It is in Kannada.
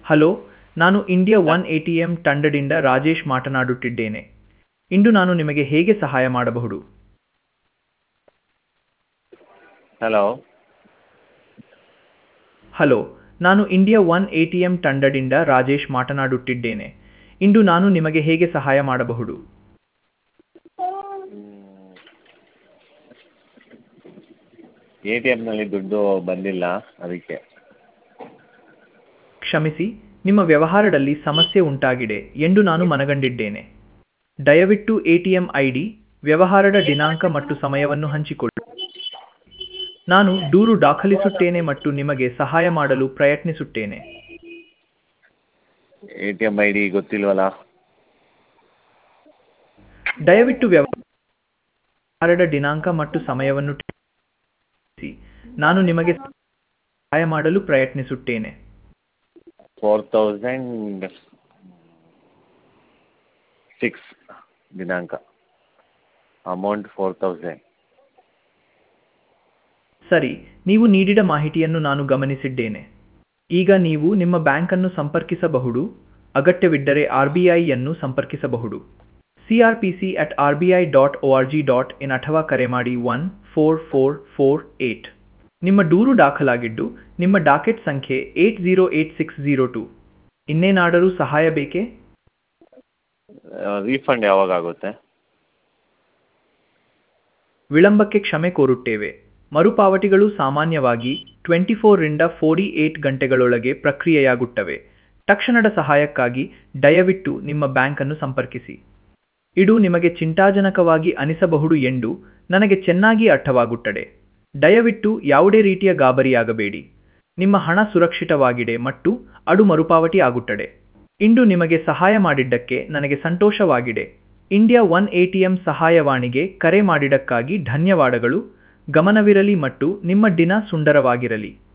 ಹಲೋ ನಾನು India one A T M ತಂಡದಿಂದ ರಾಜೇಶ್ ಮಾತನಾಡುತ್ತಿದ್ದೇನೆ ಇಂದು ನಾನು ನಿಮಗೆ ಹೇಗೆ ಸಹಾಯ ಮಾಡಬಹುದು ಹಲೋ ಹಲೋ ನಾನು India one A T M ತಂಡದಿಂದ ರಾಜೇಶ್ ಮಾತನಾಡುತ್ತಿದ್ದೇನೆ ಇಂದು ನಾನು ನಿಮಗೆ ಹೇಗೆ ಸಹಾಯ ಮಾಡಬಹುದು ಎ ಟಿ ಎಮ್ನಲ್ಲಿ ದುಡ್ಡು ಬಂದಿಲ್ಲ ಅದಕ್ಕೆ ಕ್ಷಮಿಸಿ ನಿಮ್ಮ ವ್ಯವಹಾರದಲ್ಲಿ ಸಮಸ್ಯೆ ಉಂಟಾಗಿದೆ ಎಂದು ನಾನು ಮನಗಂಡಿದ್ದೇನೆ ದಯವಿಟ್ಟು A T M I D ವ್ಯವಹಾರದ ದಿನಾಂಕ ಮತ್ತು ಸಮಯವನ್ನು ಹಂಚಿಕೊಳ್ಳಿ ನಾನು ದೂರು ದಾಖಲಿಸುತ್ತೇನೆ ಮತ್ತು ನಿಮಗೆ ಸಹಾಯ ಮಾಡಲು ಪ್ರಯತ್ನಿಸುತ್ತೇನೆ A T M I D ಗೊತ್ತಿಲ್ವಲ್ಲ ದಯವಿಟ್ಟು ವ್ಯವಹಾರದ ದಿನಾಂಕ ಮತ್ತು ಸಮಯವನ್ನು ತಿಳಿಸಿ ನಾನು ನಿಮಗೆ ಸಹಾಯ ಮಾಡಲು ಪ್ರಯತ್ನಿಸುತ್ತೇನೆ ಫೋರ್ ತೌಸಂಡ್ ಸಿಕ್ಸ್ ದಿನಾಂಕ ಅಮೌಂಟ್ ಫೋರ್ ತೌಸಂಡ್ ಸರಿ ನೀವು ನೀಡಿದ ಮಾಹಿತಿಯನ್ನು ನಾನು ಗಮನಿಸಿದ್ದೇನೆ ಈಗ ನೀವು ನಿಮ್ಮ ಬ್ಯಾಂಕನ್ನು ಸಂಪರ್ಕಿಸಬಹುದು ಅಗತ್ಯವಿದ್ದರೆ ಆರ್ ಬಿ ಐಯನ್ನು ಸಂಪರ್ಕಿಸಬಹುದು C R P C at R B I dot O R G dot in ಅಥವಾ ಕರೆ ಮಾಡಿ one four four four eight ನಿಮ್ಮ ದೂರು ದಾಖಲಾಗಿದ್ದು ನಿಮ್ಮ ಡಾಕೆಟ್ ಸಂಖ್ಯೆ eight zero eight six zero two ಇನ್ನೇನಾದರೂ ಸಹಾಯ ಬೇಕೇ ರೀಫಂಡ್ ಯಾವಾಗ ಆಗುತ್ತೆ ವಿಳಂಬಕ್ಕೆ ಕ್ಷಮೆ ಕೋರುತ್ತೇವೆ ಮರುಪಾವತಿಗಳು ಸಾಮಾನ್ಯವಾಗಿ ಟ್ವೆಂಟಿ ಫೋರ್ರಿಂದ ಫೋರ್ಟಿ ಏಟ್ ಗಂಟೆಗಳೊಳಗೆ ಪ್ರಕ್ರಿಯೆಯಾಗುತ್ತವೆ ತಕ್ಷಣದ ಸಹಾಯಕ್ಕಾಗಿ ದಯವಿಟ್ಟು ನಿಮ್ಮ ಬ್ಯಾಂಕನ್ನು ಸಂಪರ್ಕಿಸಿ ಇದು ನಿಮಗೆ ಚಿಂತಾಜನಕವಾಗಿ ಅನಿಸಬಹುದು ಎಂದು ನನಗೆ ಚೆನ್ನಾಗಿ ಅರ್ಥವಾಗುತ್ತದೆ ದಯವಿಟ್ಟು ಯಾವುದೇ ರೀತಿಯ ಗಾಬರಿಯಾಗಬೇಡಿ ನಿಮ್ಮ ಹಣ ಸುರಕ್ಷಿತವಾಗಿದೆ ಮತ್ತು ಅದು ಮರುಪಾವತಿ ಆಗುತ್ತದೆ ಇಂದು ನಿಮಗೆ ಸಹಾಯ ಮಾಡಿದ್ದಕ್ಕೆ ನನಗೆ ಸಂತೋಷವಾಗಿದೆ India one A T M ಸಹಾಯವಾಣಿಗೆ ಕರೆ ಮಾಡಿದ್ದಕ್ಕಾಗಿ ಧನ್ಯವಾದಗಳು ಗಮನವಿರಲಿ ಮತ್ತು ನಿಮ್ಮ ದಿನ ಸುಂದರವಾಗಿರಲಿ